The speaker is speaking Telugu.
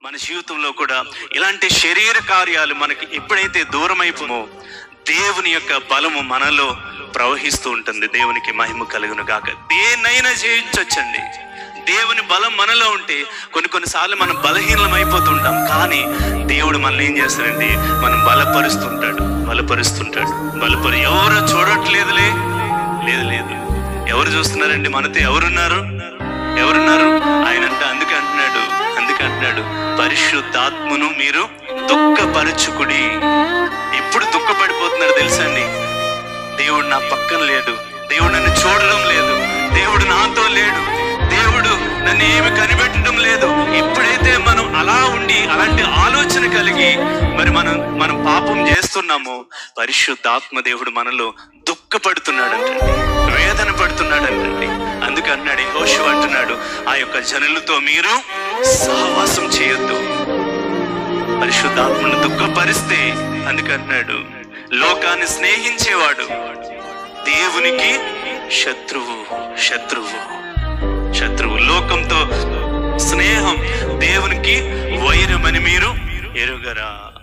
మన జీవితంలో కూడా ఇలాంటి శరీర కార్యాలు మనకి ఎప్పుడైతే దూరం అయిపోమో దేవుని యొక్క బలము మనలో ప్రవహిస్తూ ఉంటుంది దేవునికి మహిమ కలుగును గాక దేన్నైనా చేయించొచ్చండి దేవుని బలం మనలో ఉంటే కొన్ని కొన్నిసార్లు మనం బలహీనం అయిపోతుంటాం కానీ దేవుడు మనల్ని ఏం చేస్తాడంటే మనం బలపరుస్తుంటాడు బలపరుస్తుంటాడు బలపరు ఎవరు చూడట్లేదులే లేదు లేదు ఎవరు చూస్తున్నారండి మనతో ఎవరున్నారు ఎవరున్నారు ఆయన అంటే అందుకే అంటున్నాడు అందుకే అంటున్నాడు పరిశుద్ధాత్మను మీరు దుఃఖపరచుకుడి ఎప్పుడు దుఃఖపడిపోతున్నాడు తెలుసండి దేవుడు నా పక్కన లేడు దేవుడు నన్ను చూడడం లేదు దేవుడు నాతో లేడు దేవుడు నన్ను ఏమి కనిపెట్టడం లేదు ఎప్పుడైతే మనం అలా ఉండి అలాంటి ఆలోచన కలిగి మరి మనం మనం పాపం చేస్తున్నామో పరిశుద్ధాత్మ దేవుడు మనలో దుఃఖపడుతున్నాడంటండి వేదన పడుతున్నాడంటండి అందుకే అన్నాడు యెహోషువ అంటున్నాడు ఆ యొక్క జనులతో మీరు సహవాసం చేయొద్దు పరిశుద్ధాత్మను దుఃఖపరిస్తే అందుకంటున్నాడు లోకాన్ని స్నేహించేవాడు దేవునికి శత్రువు శత్రువు శత్రువు లోకంతో స్నేహం దేవునికి వైరమని మీరు ఎరుగరా